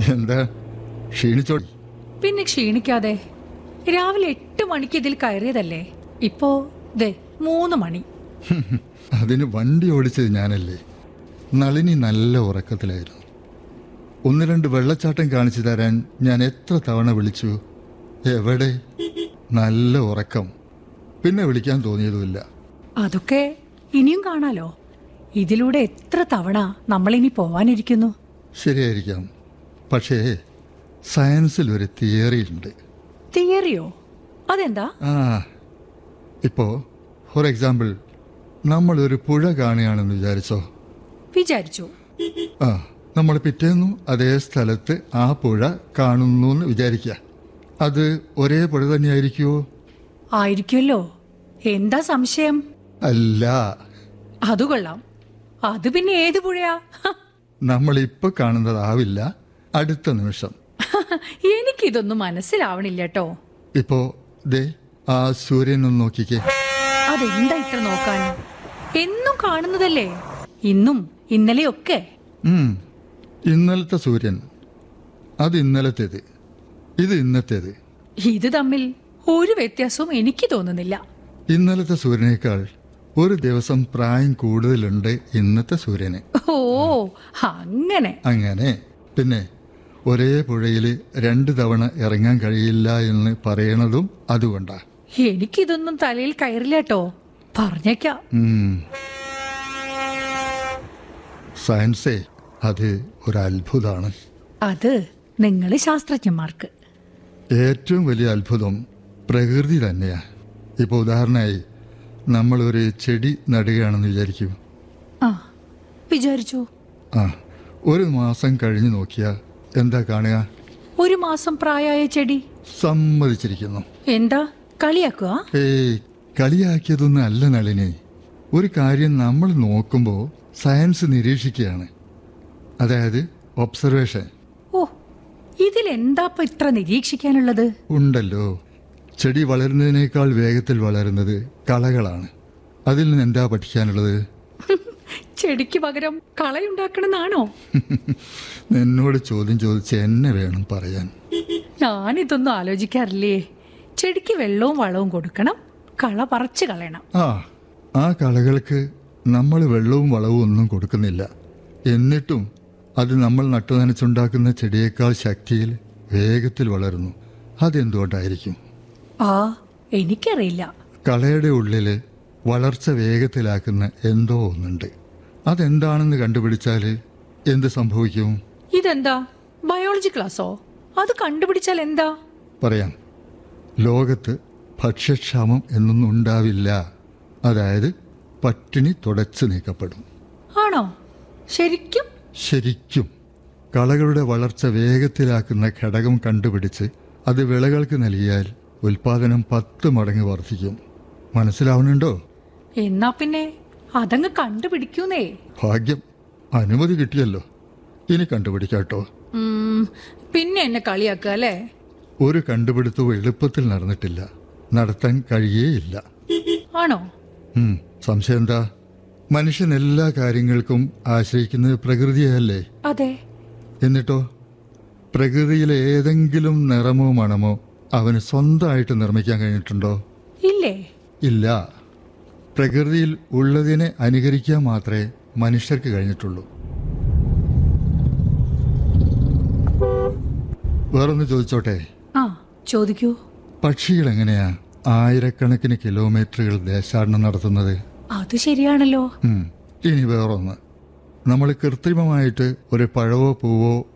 എന്താ ക്ഷീണിച്ചോ പിന്നെ ക്ഷീണിക്കാതെ രാവിലെ എട്ട് മണിക്ക് ഇതിൽ കയറിയതല്ലേ ഇപ്പോ ദേ മൂന്ന് മണി അതിന് വണ്ടി ഓടിച്ചത് ഞാനല്ലേ നളിനി നല്ല ഉറക്കത്തിലായിരുന്നു ഒന്ന് രണ്ട് വെള്ളച്ചാട്ടം കാണിച്ചു തരാൻ ഞാൻ എത്ര തവണ വിളിച്ചു എവിടെ നല്ല ഉറക്കം പിന്നെ വിളിക്കാൻ തോന്നിയതുമില്ല അതൊക്കെ ഇനിയും കാണാലോ ഇതിലൂടെ എത്ര തവണ നമ്മളിനി പോവാനിരിക്കുന്നു ശരിയായിരിക്കാം പക്ഷേ സയൻസിൽ ഒരു തിയറി ഉണ്ട് തിയറിയോ അതെന്താ ആ ഇപ്പോൾ ഫോർ എക്സാമ്പിൾ നമ്മളൊരു പുഴ കാണുകയാണെന്ന് വിചാരിച്ചോ വിചാരിച്ചു ആ നമ്മൾ പിറ്റേന്നു അതേ സ്ഥലത്ത് ആ പുഴ കാണുന്നു എന്ന് വിചാരിക്കുക അത് ഒരേ പുഴ തന്നെയായിരിക്കുമോ ആയിരിക്കുമല്ലോ എന്താ സംശയം അല്ല അത് കൊള്ളാം അത് പിന്നെ ഏത് പുഴയാ നമ്മളിപ്പോൾ കാണുന്നതാവില്ല അടുത്ത നിമിഷം എനിക്കിതൊന്നും മനസ്സിലാവണില്ല കേട്ടോ ഇപ്പോ ദേ ആ സൂര്യനൊന്ന് നോക്കിക്കേ അതെന്താ ഇത്ര നോക്കാൻ എന്നും കാണുന്നതല്ലേ ഇന്നും ഇന്നലെയൊക്കെ ഉം. ഇന്നലത്തെ സൂര്യൻ അത് ഇന്നലത്തേത് ഇത് ഇന്നത്തേത് ഇത് തമ്മിൽ ഒരു വ്യത്യാസവും എനിക്ക് തോന്നുന്നില്ല ഇന്നലത്തെ സൂര്യനേക്കാൾ ഒരു ദിവസം പ്രായം കൂടുതലുണ്ട് ഇന്നത്തെ സൂര്യന് ഓ അങ്ങനെ അങ്ങനെ പിന്നെ ഒരേ പുഴയിൽ രണ്ട് തവണ ഇറങ്ങാൻ കഴിയില്ല എന്ന് പറയണതും അതുകൊണ്ടാ എനിക്കിതൊന്നും തലയിൽ കയറില്ല കേട്ടോ പറഞ്ഞേക്കാം ഉം. സയൻസേ അത് ഒരു അത്ഭുതമാണ് അത് നിങ്ങള് ശാസ്ത്രജ്ഞന്മാർക്ക് ഏറ്റവും വലിയ അത്ഭുതം പ്രകൃതി തന്നെയാ ഇപ്പോൾ ഉദാഹരണമായി നമ്മളൊരു ചെടി നടുകയാണെന്ന് വിചാരിക്കൂ ആ വിചാരിച്ചു ആ ഒരു മാസം കഴിഞ്ഞ് നോക്കിയാൽ എന്താ കാണുക ഒരു മാസം പ്രായമായ ചെടി സമ്മതിച്ചിരിക്കുന്നു എന്താ കളിയാക്കുക ഏയ് കളിയാക്കിയതൊന്നും അല്ല നളിനി ഒരു കാര്യം നമ്മൾ നോക്കുമ്പോൾ സയൻസ് നിരീക്ഷിക്കുകയാണ് അതായത് ഒബ്സർവേഷൻ ഓ ഇതിലെന്താ ഇപ്പൊ ഇത്ര നിരീക്ഷിക്കാനുള്ളത് ഉണ്ടല്ലോ ചെടി വളരുന്നതിനേക്കാൾ വേഗത്തിൽ വളരുന്നത് കളകളാണ് അതിൽ നിന്ന് എന്താ പഠിക്കാനുള്ളത് ചെടിക്ക് പകരം കളയുണ്ടാക്കണമെന്നാണോ എന്നോട് ചോദ്യം ചോദിച്ച് എന്നെ വേണം പറയാൻ ഞാനിതൊന്നും ആലോചിക്കാറില്ലേ ചെടിക്ക് വെള്ളവും വളവും കൊടുക്കണം കള പറിച്ചു കളയണം ആ ആ കളകൾക്ക് നമ്മൾ വെള്ളവും വളവും ഒന്നും കൊടുക്കുന്നില്ല എന്നിട്ടും അത് നമ്മൾ നട്ടു നനച്ചുണ്ടാക്കുന്ന ചെടിയേക്കാൾ ശക്തിയിൽ വേഗത്തിൽ വളരുന്നു അതെന്തുകൊണ്ടായിരിക്കും ആ എനിക്കറിയില്ല കളയുടെ ഉള്ളിൽ വളർച്ച വേഗത്തിലാക്കുന്ന എന്തോ ഒന്നുണ്ട് അതെന്താണെന്ന് കണ്ടുപിടിച്ചാൽ എന്ത് സംഭവിക്കും ഇതെന്താ ബയോളജി ക്ലാസ്സോ അത് കണ്ടുപിടിച്ചാൽ എന്താ പറയാം ലോകത്ത് ഭക്ഷ്യക്ഷാമം എന്നൊന്നും ഉണ്ടാവില്ല അതായത് പട്ടിണി തുടച്ചു നീക്കപ്പെടും ആണോ ശരിക്കും ശരിക്കും കളകളുടെ വളർച്ച വേഗത്തിലാക്കുന്ന ഘടകം കണ്ടുപിടിച്ച് അത് വിളകൾക്ക് നൽകിയാൽ ഉൽപാദനം പത്ത് മടങ്ങ് വർദ്ധിക്കും മനസ്സിലാവുന്നുണ്ടോ എന്നാ പിന്നെ അതങ്ങ് കണ്ടുപിടിക്കൂന്നേ ഭാഗ്യം അനുമതി കിട്ടിയല്ലോ ഇനി കണ്ടുപിടിക്കാട്ടോ ഉം, പിന്നെ എന്നെ കളിയാക്കുക അല്ലേ ഒരു കണ്ടുപിടുത്തവും എളുപ്പത്തിൽ നടന്നിട്ടില്ല നടത്താൻ കഴിയേയില്ല ആണോ ഉം, സംശയം എന്താ മനുഷ്യൻ എല്ലാ കാര്യങ്ങൾക്കും ആശ്രയിക്കുന്നത് പ്രകൃതിയല്ലേ അതെ എന്നിട്ടോ പ്രകൃതിയിലെ ഏതെങ്കിലും നിറമോ മണമോ അവന് സ്വന്തമായിട്ട് നിർമ്മിക്കാൻ കഴിഞ്ഞിട്ടുണ്ടോ ഇല്ലേ ഇല്ല പ്രകൃതിയിൽ ഉള്ളതിനെ അനുകരിക്കാൻ മാത്രമേ മനുഷ്യർക്ക് കഴിഞ്ഞിട്ടുള്ളൂ വേറൊന്ന് ചോദിച്ചോട്ടെ ആ ചോദിക്കൂ പക്ഷികൾ എങ്ങനെയാ ആയിരക്കണക്കിന് കിലോമീറ്ററുകൾ ദേശാടനം നടത്തുന്നത് അത് ശരിയാണല്ലോ ഉം. ഇനി വേറൊന്ന് നമ്മൾ കൃത്രിമമായിട്ട് ഒരു പഴവോ പൂവോ